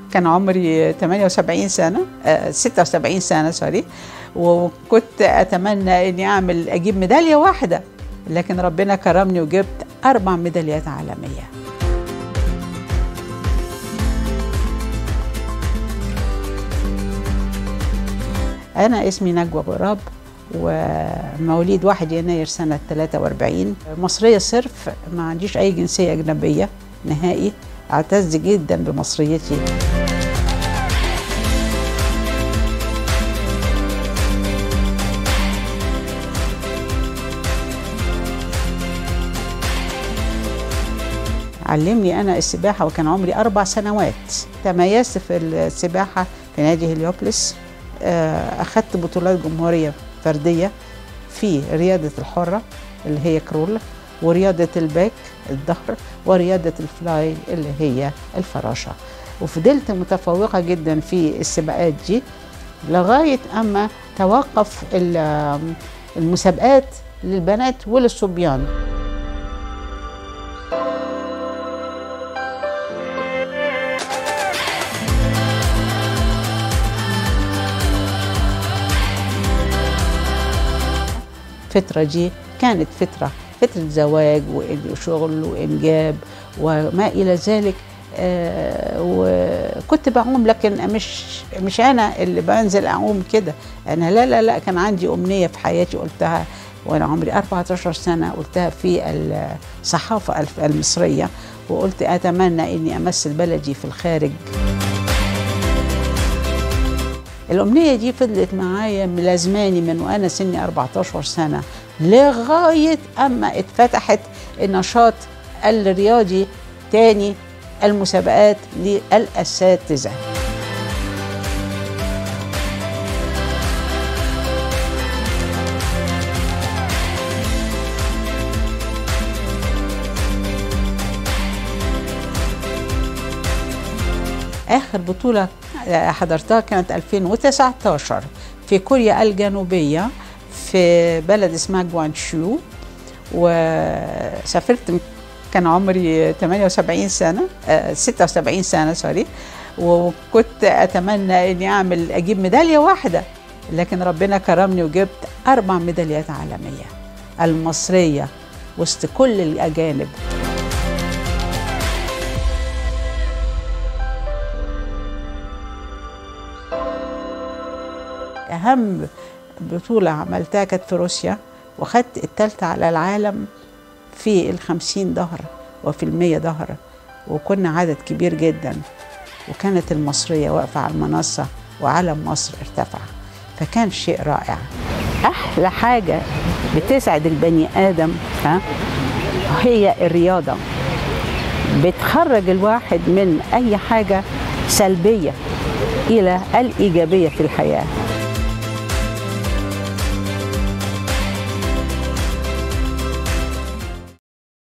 كان عمري 78 سنة آه 76 سنة سوري وكنت أتمنى إني أعمل أجيب ميدالية واحدة لكن ربنا كرمني وجبت أربع ميداليات عالمية أنا اسمي نجوى غراب ومواليد 1 يناير سنة 43 مصرية صرف ما عنديش أي جنسية أجنبية نهائي أعتز جدا بمصريتي علمني أنا السباحة وكان عمري أربع سنوات تميزت في السباحة في نادي هليوبلس أخذت بطولات جمهورية فردية في رياضة الحرة اللي هي كرول ورياضة الباك الظهر ورياضة الفلاي اللي هي الفراشة وفضلت متفوقة جدا في السباقات دي لغاية أما توقف المسابقات للبنات وللصبيان الفترة دي كانت فترة فترة زواج وشغل وإنجاب وما إلى ذلك آه وكنت بعوم لكن مش مش أنا اللي بنزل أعوم كده أنا لا لا لا كان عندي أمنية في حياتي قلتها وأنا عمري 14 سنة قلتها في الصحافة المصرية وقلت أتمنى إني أمثل بلدي في الخارج الأمنية دي فضلت معايا ملازماني من وأنا سني 14 سنة لغاية أما اتفتحت النشاط الرياضي تاني المسابقات للأساتذة آخر بطولة حضرتها كانت 2019 في كوريا الجنوبية في بلد اسمها جوانشو وسافرت كان عمري 78 سنة 76 سنة سوري وكنت أتمنى إني أعمل أجيب ميدالية واحدة لكن ربنا كرمني وجبت أربع ميداليات عالمية المصرية وسط كل الأجانب أهم بطولة عملتها كانت في روسيا وخدت التالتة على العالم في الخمسين ظهر وفي المية ظهر وكنا عدد كبير جدا وكانت المصرية واقفة على المنصة وعلم مصر ارتفع فكان شيء رائع أحلى حاجة بتسعد البني آدم ها هي الرياضة بتخرج الواحد من أي حاجة سلبية إلى الإيجابية في الحياة